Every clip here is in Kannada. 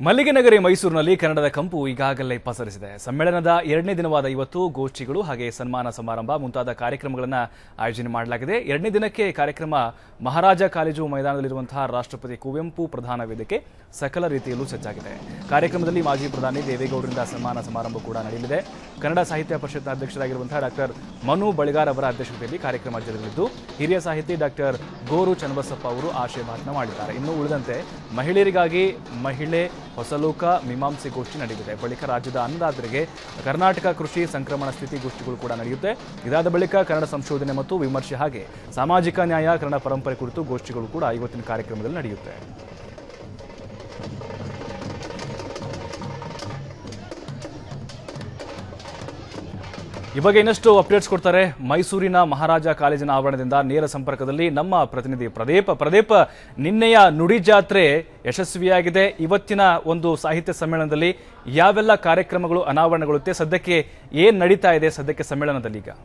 ಮಲ್ಲಿಗೆ ನಗರಿ ಮೈಸೂರಿನಲ್ಲಿ ಕನ್ನಡದ ಕಂಪು ಈಗಾಗಲೇ ಪಸರಿಸಿದೆ ಸಮ್ಮೇಳನದ ಎರಡನೇ ದಿನವಾದ ಇವತ್ತು ಗೋಷ್ಠಿಗಳು ಹಾಗೆ ಸನ್ಮಾನ ಸಮಾರಂಭ ಮುಂತಾದ ಕಾರ್ಯಕ್ರಮಗಳನ್ನು ಆಯೋಜನೆ ಮಾಡಲಾಗಿದೆ ಎರಡನೇ ದಿನಕ್ಕೆ ಕಾರ್ಯಕ್ರಮ ಮಹಾರಾಜ ಕಾಲೇಜು ಮೈದಾನದಲ್ಲಿರುವಂತಹ ರಾಷ್ಟ್ರಪತಿ ಕುವೆಂಪು ಪ್ರಧಾನ ವೇದಿಕೆ ಸಕಲ ರೀತಿಯಲ್ಲೂ ಸಜ್ಜಾಗಿದೆ ಕಾರ್ಯಕ್ರಮದಲ್ಲಿ ಮಾಜಿ ಪ್ರಧಾನಿ ದೇವೇಗೌಡರಿಂದ ಸನ್ಮಾನ ಸಮಾರಂಭ ಕೂಡ ನಡೆಯಲಿದೆ ಕನ್ನಡ ಸಾಹಿತ್ಯ ಪರಿಷತ್ನ ಅಧ್ಯಕ್ಷರಾಗಿರುವಂತಹ ಡಾಕ್ಟರ್ ಮನು ಬಳಿಗಾರ್ ಅವರ ಅಧ್ಯಕ್ಷತೆಯಲ್ಲಿ ಕಾರ್ಯಕ್ರಮ ಜರುಗಲಿದ್ದು ಹಿರಿಯ ಸಾಹಿತಿ ಡಾಕ್ಟರ್ ಗೋರು ಚನ್ನಬಸಪ್ಪ ಅವರು ಆಶಯ ಭಾಷಣ ಮಾಡಿದ್ದಾರೆ ಇನ್ನು ಉಳಿದಂತೆ ಮಹಿಳೆಯರಿಗಾಗಿ ಮಹಿಳೆ ಹೊಸಲೋಕ ಮೀಮಾಂಸೆ ಗೋಷ್ಠಿ ನಡೆಯಲಿದೆ ಬಳಿಕ ರಾಜ್ಯದ ಅನ್ನದಾತರಿಗೆ ಕರ್ನಾಟಕ ಕೃಷಿ ಸಂಕ್ರಮಣ ಸ್ಥಿತಿ ಗೋಷ್ಠಿಗಳು ಕೂಡ ನಡೆಯುತ್ತೆ ಇದಾದ ಬಳಿಕ ಕನ್ನಡ ಸಂಶೋಧನೆ ಮತ್ತು ವಿಮರ್ಶೆ ಹಾಗೆ ಸಾಮಾಜಿಕ ನ್ಯಾಯ ಕನ್ನಡ ಪರಂಪರೆ ಕುರಿತು ಗೋಷ್ಠಿಗಳು ಕೂಡ ಇವತ್ತಿನ ಕಾರ್ಯಕ್ರಮದಲ್ಲಿ ನಡೆಯುತ್ತೆ ಈ ಬಗ್ಗೆ ಇನ್ನಷ್ಟು ಅಪ್ಡೇಟ್ಸ್ ಕೊಡ್ತಾರೆ ಮೈಸೂರಿನ ಮಹಾರಾಜ ಕಾಲೇಜಿನ ಆವರಣದಿಂದ ನೇರ ಸಂಪರ್ಕದಲ್ಲಿ ನಮ್ಮ ಪ್ರತಿನಿಧಿ ಪ್ರದೀಪ ಪ್ರದೀಪ್ ನಿನ್ನೆಯ ನುಡಿ ಜಾತ್ರೆ ಯಶಸ್ವಿಯಾಗಿದೆ ಇವತ್ತಿನ ಒಂದು ಸಾಹಿತ್ಯ ಸಮ್ಮೇಳನದಲ್ಲಿ ಯಾವೆಲ್ಲ ಕಾರ್ಯಕ್ರಮಗಳು ಅನಾವರಣಗೊಳ್ಳುತ್ತೆ ಸದ್ಯಕ್ಕೆ ಏನ್ ನಡೀತಾ ಇದೆ ಸದ್ಯಕ್ಕೆ ಸಮ್ಮೇಳನದಲ್ಲಿ ಈಗ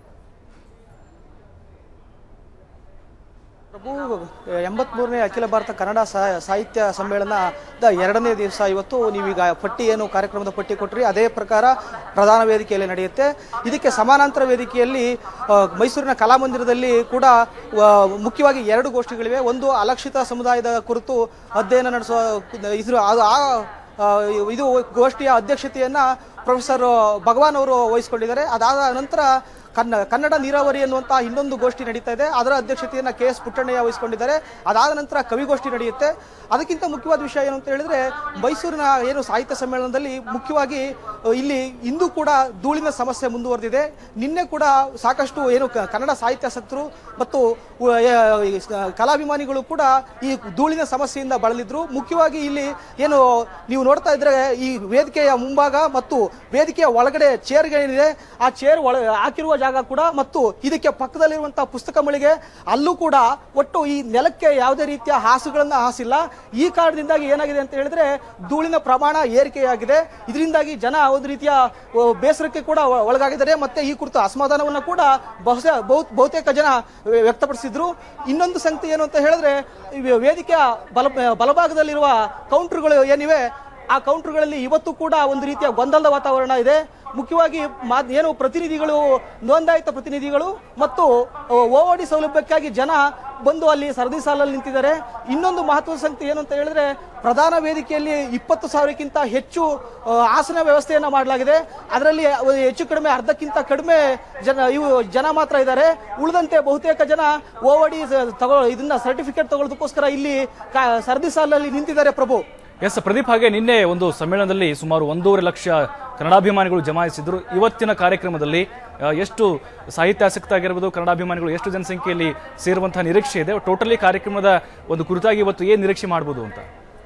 ಪ್ರಭು ಎಂಬತ್ಮೂರನೇ ಅಖಿಲ ಭಾರತ ಕನ್ನಡ ಸಾ- ಸಾಹಿತ್ಯ ಸಮ್ಮೇಳನದ ಎರಡನೇ ದಿವಸ ಇವತ್ತು ನೀವೀಗ ಪಟ್ಟಿ ಏನು ಕಾರ್ಯಕ್ರಮದ ಪಟ್ಟಿ ಕೊಟ್ರಿ ಅದೇ ಪ್ರಕಾರ ಪ್ರಧಾನ ವೇದಿಕೆಯಲ್ಲಿ ನಡೆಯುತ್ತೆ ಇದಕ್ಕೆ ಸಮಾನಾಂತರ ವೇದಿಕೆಯಲ್ಲಿ ಆ, ಮೈಸೂರಿನ ಕಲಾಮಂದಿರದಲ್ಲಿ ಕೂಡ ಆ, ಮುಖ್ಯವಾಗಿ ಎರಡು ಗೋಷ್ಠಿಗಳಿವೆ ಒಂದು ಅಲಕ್ಷಿತ ಸಮುದಾಯದ ಕುರಿತು ಅಧ್ಯಯನ ನಡೆಸುವ ಇದ್ರ ಅದು ಆ ಆ, ಇದು ಗೋಷ್ಠಿಯ ಅಧ್ಯಕ್ಷತೆಯನ್ನ ಪ್ರೊಫೆಸರ್ ಭಗವಾನ್ ಅವರು ವಹಿಸಿಕೊಂಡಿದ್ದಾರೆ ಅದಾದ ನಂತರ ಕನ್ನ ಕನ್ನಡ ನೀರಾವರಿ ಎನ್ನುವಂತಹ ಇನ್ನೊಂದು ಗೋಷ್ಠಿ ನಡೀತಾ ಇದೆ ಅದರ ಅಧ್ಯಕ್ಷತೆಯನ್ನ ಕೆ ಎಸ್ ಪುಟ್ಟಣ್ಣಯ್ಯ ವಹಿಸಿಕೊಂಡಿದ್ದಾರೆ ಅದಾದ ನಂತರ ಕವಿಗೋಷ್ಠಿ ನಡೆಯುತ್ತೆ ಅದಕ್ಕಿಂತ ಮುಖ್ಯವಾದ ವಿಷಯ ಏನು ಅಂತ ಹೇಳಿದ್ರೆ ಮೈಸೂರಿನ ಏನು ಸಾಹಿತ್ಯ ಸಮ್ಮೇಳನದಲ್ಲಿ ಮುಖ್ಯವಾಗಿ ಅಹ್, ಇಲ್ಲಿ ಇಂದು ಕೂಡ ಧೂಳಿನ ಸಮಸ್ಯೆ ಮುಂದುವರೆದಿದೆ ನಿನ್ನೆ ಕೂಡ ಸಾಕಷ್ಟು ಏನು ಕ- ಕನ್ನಡ ಸಾಹಿತ್ಯಾಸಕ್ತರು ಮತ್ತು ಉ- ಯ- ಈ ಸ- ಕಲಾಭಿಮಾನಿಗಳು ಕೂಡ ಈ ಧೂಳಿನ ಸಮಸ್ಯೆಯಿಂದ ಬಳಲಿದ್ರು ಮುಖ್ಯವಾಗಿ ಇಲ್ಲಿ ಏನು ನೀವು ನೋಡ್ತಾ ಇದ್ರೆ ಈ ವೇದಿಕೆಯ ಮುಂಭಾಗ ಮತ್ತು ವೇದಿಕೆಯ ಒಳಗಡೆ ಚೇರ್ಗಳೇನಿದೆ ಆ ಚೇರ್ ಒಳ ಹಾಕಿರುವ ಜಾಗ ಕೂಡ ಮತ್ತು ಇದಕ್ಕೆ ಪಕ್ಕದಲ್ಲಿರುವಂತಹ ಪುಸ್ತಕ ಮಳಿಗೆ ಅಲ್ಲೂ ಕೂಡ ಒಟ್ಟು ಈ ನೆಲಕ್ಕೆ ಯಾವುದೇ ರೀತಿಯ ಹಾಸುಗಳನ್ನ ಹಾಸಿಲ್ಲ ಈ ಕಾರಣದಿಂದಾಗಿ ಏನಾಗಿದೆ ಅಂತ ಹೇಳಿದ್ರೆ ಧೂಳಿನ ಪ್ರಮಾಣ ಏರಿಕೆಯಾಗಿದೆ ಇದರಿಂದಾಗಿ ಜನ ಒಂದು ರೀತಿಯ ಓ, ಬೇಸರಕ್ಕೆ ಕೂಡ ಒ- ಒಳಗಾಗಿದ್ದಾರೆ ಮತ್ತೆ ಈ ಕುರಿತು ಅಸಮಾಧಾನವನ್ನ ಕೂಡ ಬಹುಶ ಬಹು- ಬಹುತೇಕ ಜನ ವ್ಯ- ವ್ಯಕ್ತಪಡಿಸಿದ್ರು ಇನ್ನೊಂದು ಸಂಗತಿ ಏನು ಅಂತ ಹೇಳಿದ್ರೆ ಈ ವೇದಿಕೆಯ ಬಲ ಬಲಭಾಗದಲ್ಲಿರುವ ಕೌಂಟರ್ಗಳು ಏನಿವೆ ಆ ಕೌಂಟರ್ಗಳಲ್ಲಿ ಇವತ್ತು ಕೂಡ ಒಂದು ರೀತಿಯ ಗೊಂದಲದ ವಾತಾವರಣ ಇದೆ ಮುಖ್ಯವಾಗಿ ಮಾದ್- ಏನು ಪ್ರತಿನಿಧಿಗಳು ನೋಂದಾಯಿತ ಪ್ರತಿನಿಧಿಗಳು ಮತ್ತು ಓವಡಿ ಸೌಲಭ್ಯಕ್ಕಾಗಿ ಜನ ಬಂದು ಅಲ್ಲಿ ಸರದಿ ಸಾಲಲ್ಲಿ ನಿಂತಿದ್ದಾರೆ ಇನ್ನೊಂದು ಮಹತ್ವದ ಸಂಗತಿ ಏನು ಅಂತ ಹೇಳಿದ್ರೆ ಪ್ರಧಾನ ವೇದಿಕೆಯಲ್ಲಿ ಇಪ್ಪತ್ತು ಸಾವಿರಕ್ಕಿಂತ ಹೆಚ್ಚು ಆ, ಆಸನ ವ್ಯವಸ್ಥೆಯನ್ನ ಮಾಡಲಾಗಿದೆ ಅದರಲ್ಲಿ ಹೆಚ್ಚು ಕಡಿಮೆ ಅರ್ಧಕ್ಕಿಂತ ಕಡಿಮೆ ಜನ ಇವು ಜನ ಮಾತ್ರ ಇದ್ದಾರೆ ಉಳಿದಂತೆ ಬಹುತೇಕ ಜನ ಓವಡಿ ತಗೋ ಇದನ್ನ ಸರ್ಟಿಫಿಕೇಟ್ ತಗೊಳ್ಳೋದಕ್ಕೋಸ್ಕರ ಇಲ್ಲಿ ಕಾ- ಸರದಿ ಸಾಲಲ್ಲಿ ನಿಂತಿದ್ದಾರೆ ಪ್ರಭು ಎಸ್ ಪ್ರದೀಪ್ ಹಾಗೆ ನಿನ್ನೆ ಒಂದು ಸಮ್ಮೇಳನದಲ್ಲಿ ಸುಮಾರು ಒಂದೂವರೆ ಲಕ್ಷ ಕನ್ನಡಾಭಿಮಾನಿಗಳು ಜಮಾಯಿಸಿದ್ರು ಇವತ್ತಿನ ಕಾರ್ಯಕ್ರಮದಲ್ಲಿ ಆ, ಎಷ್ಟು ಸಾಹಿತ್ಯಾಸಕ್ತ ಆಗಿರ್ಬೋದು ಕನ್ನಡಾಭಿಮಾನಿಗಳು ಎಷ್ಟು ಜನಸಂಖ್ಯೆಯಲ್ಲಿ ಸೇರುವಂತಹ ನಿರೀಕ್ಷೆ ಇದೆ ಟೋಟಲಿ ಕಾರ್ಯಕ್ರಮದ ಒಂದು ಕುರಿತಾಗಿ ಇವತ್ತು ಏನ್ ನಿರೀಕ್ಷೆ ಮಾಡ್ಬೋದು ಅಂತ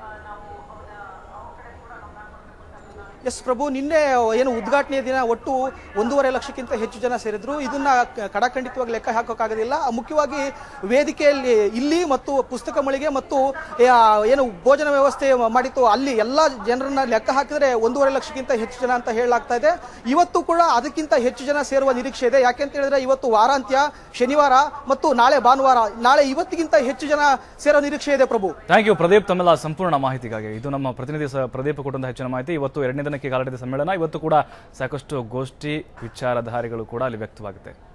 ಎಸ್ ಪ್ರಭು ನಿನ್ನೆ ಏನು ಉದ್ಘಾಟನೆಯ ದಿನ ಒಟ್ಟು ಒಂದೂವರೆ ಲಕ್ಷಕ್ಕಿಂತ ಹೆಚ್ಚು ಜನ ಸೇರಿದ್ರು ಇದನ್ನ ಕ- ಕಡಖಂಡಿತವಾಗಿ ಲೆಕ್ಕ ಹಾಕೋಕ್ಕಾಗೋದಿಲ್ಲ ಮುಖ್ಯವಾಗಿ ವೇದಿಕೆಯಲ್ಲಿ ಇಲ್ಲಿ ಮತ್ತು ಪುಸ್ತಕ ಮಳಿಗೆ ಮತ್ತು ಆ, ಏನು ಭೋಜನ ವ್ಯವಸ್ಥೆ ಮಾಡಿತ್ತು ಅಲ್ಲಿ ಎಲ್ಲ ಜನರನ್ನ ಲೆಕ್ಕ ಹಾಕಿದ್ರೆ ಒಂದೂವರೆ ಲಕ್ಷಕ್ಕಿಂತ ಹೆಚ್ಚು ಜನ ಅಂತ ಹೇಳಲಾಗ್ತಾ ಇದೆ ಇವತ್ತು ಕೂಡ ಅದಕ್ಕಿಂತ ಹೆಚ್ಚು ಜನ ಸೇರುವ ನಿರೀಕ್ಷೆ ಇದೆ ಯಾಕೆಂತ ಹೇಳಿದ್ರೆ ಇವತ್ತು ವಾರಾಂತ್ಯ ಶನಿವಾರ ಮತ್ತು ನಾಳೆ ಭಾನುವಾರ ನಾಳೆ ಇವತ್ತಿಗಿಂತ ಹೆಚ್ಚು ಜನ ಸೇರೋ ನಿರೀಕ್ಷೆ ಇದೆ ಪ್ರಭು ಥ್ಯಾಂಕ್ ಯು ಪ್ರದೀಪ್ ತಮ್ಮೆಲ್ಲ ಸಂಪೂರ್ಣ ಮಾಹಿತಿಗಾಗಿ ಇದು ನಮ್ಮ ಪ್ರತಿನಿಧಿ ಸ- ಪ್ರದೀಪ್ ಕೊಟ್ಟಂತಹ ಹೆಚ್ಚಿನ ಮಾಹಿತಿ ಇವತ್ತು ಎರಡನೇ ದಿನಕ್ಕೆ ಕಾಲಿಡಿದ ಸಮ್ಮೇಳನ ಇವತ್ತು ಕೂಡ ಸಾಕಷ್ಟು ಗೋಷ್ಠಿ ವಿಚಾರಧಾರೆಗಳು ಕೂಡ ಅಲ್ಲಿ ವ್ಯಕ್ತವಾಗುತ್ತೆ